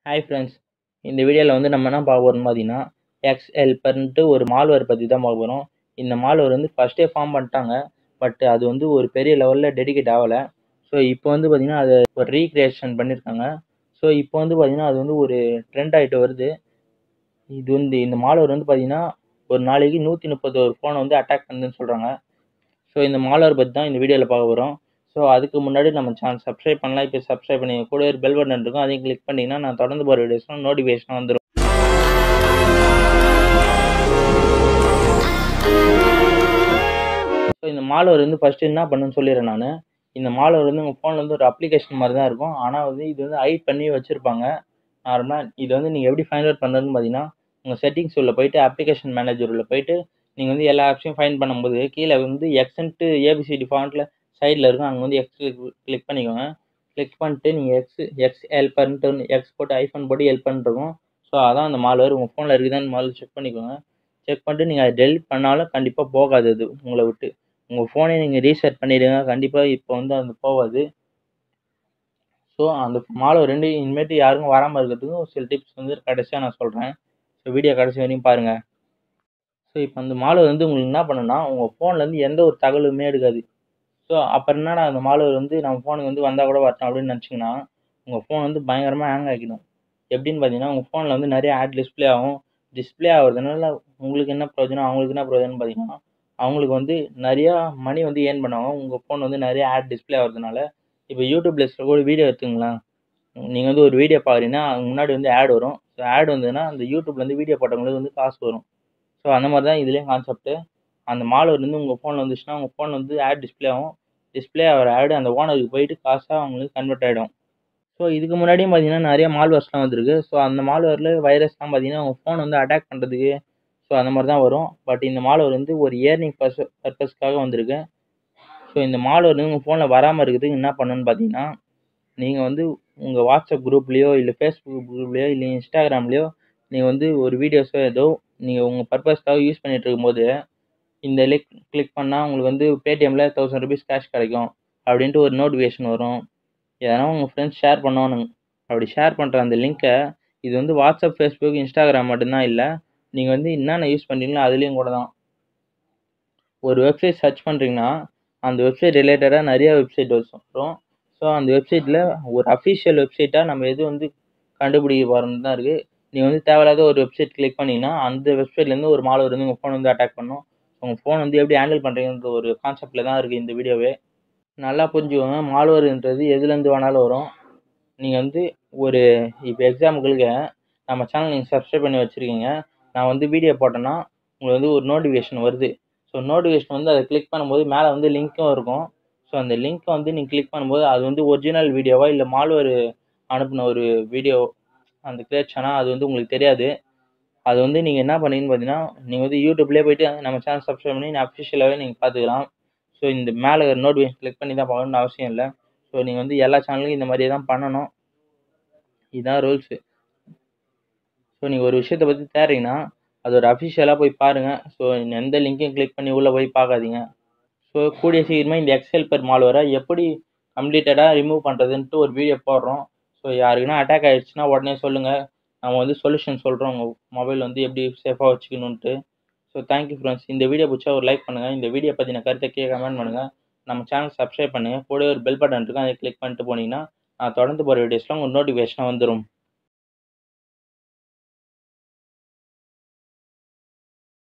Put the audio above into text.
hi friends இந்த வீடியோவில் வந்து நம்ம என்ன பார்க்க போகிறோம்னு பார்த்தீங்கன்னா எக்ஸ் ஹெல்ப்பர்ன்ட்டு ஒரு மால்வேர் பற்றி தான் பார்க்க போகிறோம் இந்த மால்வேர் வந்து ஃபஸ்ட்டே ஃபார்ம் பண்ணிட்டாங்க பட் அது வந்து ஒரு பெரிய லெவலில் டெடிகேட் ஆகலை ஸோ இப்போ வந்து பார்த்திங்கன்னா அதை ஒரு ரீக்ரியேஷன் பண்ணியிருக்காங்க ஸோ இப்போ வந்து பார்த்திங்கன்னா அது வந்து ஒரு ட்ரெண்ட் ஆகிட்டு வருது இது வந்து இந்த மால்வேர் வந்து பார்த்திங்கன்னா ஒரு நாளைக்கு நூற்றி முப்பத்தோரு ஃபோனை வந்து அட்டாக் பண்ணுதுன்னு சொல்கிறாங்க ஸோ இந்த மால்வேர் பற்றி தான் இந்த வீடியோவில் பார்க்க போகிறோம் ஸோ அதுக்கு முன்னாடி நம்ம சேனல் சப்ஸ்கிரைப் பண்ணலாம் இப்போ சப்ஸ்கிரைப் பண்ணி கூட ஒரு பெல் பட்டன் இருக்கும் அதையும் கிளிக் பண்ணிங்கன்னா நான் தொடர்ந்து போகிற வீடியோஸ்லாம் நோட்டிஃபிகேஷன் வந்துடும் ஸோ இந்த மால்வேர் வந்து ஃபஸ்ட்டு என்ன பண்ணுன்னு சொல்லிடுறேன் நான் இந்த மால்வேர் வந்து உங்கள் ஃபோனில் வந்து ஒரு அப்ளிகேஷன் மாதிரி தான் இருக்கும் ஆனால் வந்து இது வந்து ஹைட் பண்ணி வச்சுருப்பாங்க நார்மலாக இது வந்து நீங்கள் எப்படி ஃபைண்ட் அவுட் பண்ணுறதுன்னு பார்த்தீங்கன்னா உங்கள் செட்டிங்ஸ் உள்ள போயிட்டு அப்ளிகேஷன் மேனேஜர் உள்ள போயிட்டு நீங்கள் வந்து எல்லா ஆப்ஸையும் ஃபைண்ட் பண்ணும்போது கீழே வந்து எக்ஸன்ட்டு ஏபிசிடி ஃபாண்ட்டில் சைடில் இருக்கும் அங்கே வந்து எக்ஸ் கிளிக் பண்ணிக்கோங்க கிளிக் பண்ணிட்டு நீங்கள் எக்ஸ் எக்ஸ் ஹெல்ப்பர்ன்ட்டு எக்ஸ் போட்டு ஐஃபோன் போட்டு ஹெல்ப்பர்னு இருக்கும் ஸோ அதான் அந்த மால்வேர் உங்கள் ஃபோனில் இருக்குதான்னு முதல்ல செக் பண்ணிக்கோங்க செக் பண்ணிட்டு நீங்கள் அதை டெலிட் பண்ணாலும் கண்டிப்பாக போகாது அது உங்களை விட்டு உங்கள் ஃபோனை நீங்கள் ரீசெட் பண்ணிவிடுங்க கண்டிப்பாக இப்போ வந்து அது போகாது ஸோ அந்த மால்வேர் ரெண்டு இனிமேட்டு யாருக்கும் வராமல் இருக்கிறதுக்கு ஒரு சில டிப்ஸ் வந்து கடைசியாக நான் சொல்கிறேன் ஸோ வீடியோ கடைசி வரையும் பாருங்கள் ஸோ இப்போ அந்த மால்வேர் வந்து உங்களுக்கு என்ன பண்ணுன்னா உங்கள் ஃபோன்லேருந்து எந்த ஒரு தகவலுமே எடுக்காது ஸோ அப்புறம் என்னடா அந்த மால்வேர் வந்து நம்ம ஃபோனுக்கு வந்து வந்தால் கூட வரட்டும் அப்படின்னு நினச்சிங்கன்னா உங்கள் ஃபோன் வந்து பயங்கரமாக ஹேங் ஆகிடும் எப்படின்னு பார்த்தீங்கன்னா உங்கள் ஃபோனில் வந்து நிறைய ஆட் டிஸ்பிளே ஆகும் டிஸ்பிளே ஆகுறதுனால உங்களுக்கு என்ன பிரயோஜனம் அவங்களுக்கு என்ன பிரயோஜனம் பார்த்தீங்கன்னா அவங்களுக்கு வந்து நிறையா மணி வந்து ஏர்ன் பண்ணுவாங்க உங்கள் ஃபோன் வந்து நிறைய ஆட் டிஸ்பிளே ஆகிறதுனால இப்போ யூடியூப்ல கூட வீடியோ எடுத்துங்களேன் நீங்கள் வந்து ஒரு வீடியோ பார்க்குறீங்கன்னா முன்னாடி வந்து ஆட் வரும் ஸோ ஆட் வந்ததுன்னா அந்த யூடியூப்லேருந்து வீடியோ போட்டவங்களுக்கு வந்து காசு வரும் ஸோ அந்த மாதிரி தான் இதுலேயும் கான்செப்ட்டு அந்த மால்வேர் வந்து உங்கள் ஃபோனில் வந்துச்சுன்னா உங்கள் ஃபோன் வந்து ஆட் டிஸ்பிளே ஆகும் டிஸ்பிளே ஆகிற ஆடு அந்த ஓனருக்கு போயிட்டு காசாக அவங்களுக்கு கன்வெர்ட் ஆகிடும் ஸோ இதுக்கு முன்னாடியும் பார்த்தீங்கன்னா நிறைய மால்வேர்ஸ்லாம் வந்திருக்கு ஸோ அந்த மால்வேரில் வைரஸ்லாம் பார்த்தீங்கன்னா உங்கள் ஃபோன் வந்து அட்டாக் பண்ணுறதுக்கு ஸோ அந்த மாதிரி தான் வரும் பட் இந்த மால்வேர் வந்து ஒரு இயர்னிங் பர்ஸ் பர்பஸ்க்காக வந்திருக்கு ஸோ இந்த மால்வேர் வந்து உங்கள் ஃபோனில் வராமல் இருக்கிறதுக்கு என்ன பண்ணணும்னு பார்த்தீங்கன்னா நீங்கள் வந்து உங்கள் வாட்ஸ்அப் குரூப்லேயோ இல்லை ஃபேஸ்புக் குரூப்லேயோ இல்லை இன்ஸ்டாகிராம்லேயோ நீங்கள் வந்து ஒரு வீடியோஸோ ஏதோ நீங்கள் உங்கள் பர்பஸ்க்காக யூஸ் பண்ணிகிட்டு இருக்கும்போது இந்த லிங்க் கிளிக் பண்ணால் உங்களுக்கு வந்து பேடிஎம்மில் தௌசண்ட் ருபீஸ் கேஷ் கிடைக்கும் அப்படின்ட்டு ஒரு நோட்டிஃபிகேஷன் வரும் எதனா உங்கள் ஃப்ரெண்ட்ஸ் ஷேர் பண்ணணும் அப்படி ஷேர் பண்ணுற அந்த லிங்க்கை இது வந்து வாட்ஸ்அப் ஃபேஸ்புக் இன்ஸ்டாகிராம் மட்டும்தான் இல்லை நீங்கள் வந்து என்னென்ன யூஸ் பண்ணுறீங்களோ அதுலேயும் கூட தான் ஒரு வெப்சைட் சர்ச் பண்ணுறீங்கன்னா அந்த வெப்சைட் ரிலேட்டடாக நிறைய வெப்சைட் வரும் ஸோ அந்த வெப்சைட்டில் ஒரு அஃபிஷியல் வெப்சைட்டாக நம்ம எது வந்து கண்டுபிடிக்க போகிறோம்னு தான் இருக்குது நீங்கள் வந்து தேவையில்லாத ஒரு வெப்சைட் கிளிக் பண்ணிங்கன்னா அந்த வெப்சைட்லேருந்து ஒரு மாலவர் வந்து உங்கள் ஃபோன் வந்து அட்டாக் பண்ணும் உங்கள் ஃபோன் வந்து எப்படி ஹேண்டில் பண்ணுறீங்கன்ற ஒரு கான்செப்டில் தான் இருக்குது இந்த வீடியோவே நல்லா புரிஞ்சுக்கோங்க மால்வேர்ன்றது எதுலேருந்து வேணாலும் வரும் நீங்கள் வந்து ஒரு இப்போ எக்ஸாம்பிளுக்கு நம்ம சேனல் நீங்கள் சப்ஸ்கிரைப் பண்ணி வச்சுருக்கீங்க நான் வந்து வீடியோ போட்டேன்னா உங்களுக்கு வந்து ஒரு நோட்டிஃபிகேஷன் வருது ஸோ நோட்டிஃபிகேஷன் வந்து அதை கிளிக் பண்ணும்போது மேலே வந்து லிங்க்கும் இருக்கும் ஸோ அந்த லிங்க்கை வந்து நீங்கள் கிளிக் பண்ணும்போது அது வந்து ஒரிஜினல் வீடியோவா இல்லை மால்வேர் அனுப்பின ஒரு வீடியோ அந்த கிரியேட் அது வந்து உங்களுக்கு தெரியாது அது வந்து நீங்கள் என்ன பண்ணீங்கன்னு பார்த்தீங்கன்னா நீங்கள் வந்து யூடியூப்லேயே போயிட்டு நம்ம சேனல் சப்ஸ்கிரைப் பண்ணி நான் அஃபிஷியலாகவே நீங்கள் பார்த்துக்கலாம் ஸோ இந்த மேலே நோட்டிஃபிகேஷன் கிளிக் பண்ணி தான் பார்க்கணும்னு அவசியம் இல்லை ஸோ நீங்கள் வந்து எல்லா சேனலுக்கும் இந்த மாதிரியே தான் பண்ணணும் இதுதான் ரூல்ஸு ஸோ நீங்கள் ஒரு விஷயத்தை பற்றி தேடுறீங்கன்னா அது ஒரு அஃபிஷியலாக போய் பாருங்கள் ஸோ எந்த லிங்க்கையும் கிளிக் பண்ணி உள்ளே போய் பார்க்காதீங்க ஸோ கூடிய சீக்கிரமாக இந்த எக்ஸல் பெர் மால்வரை எப்படி கம்ப்ளீட்டடாக ரிமூவ் பண்ணுறதுன்ட்டு ஒரு வீடியோ போடுறோம் ஸோ யாருக்குன்னா அட்டாக் ஆகிடுச்சுன்னா உடனே சொல்லுங்கள் நம்ம வந்து சொல்யூஷன் சொல்கிறோம் உங்கள் மொபைல் வந்து எப்படி சேஃபாக வச்சுக்கணுன்ட்டு ஸோ தேங்க்யூ ஃப்ரெண்ட்ஸ் இந்த வீடியோ பிடிச்சா ஒரு லைக் பண்ணுங்கள் இந்த வீடியோ பற்றின கருத்தை கீழே கமெண்ட் பண்ணுங்கள் நம்ம சேனல் சப்ஸ்கிரைப் பண்ணுங்கள் கூட ஒரு பெல் பட்டன் இருக்கும் அதை கிளிக் பண்ணிட்டு போனீங்கன்னா நான் தொடர்ந்து போகிற வீடியோஸ்லாம் உங்கள் நோட்டிஃபிகேஷனாக வந்துடும்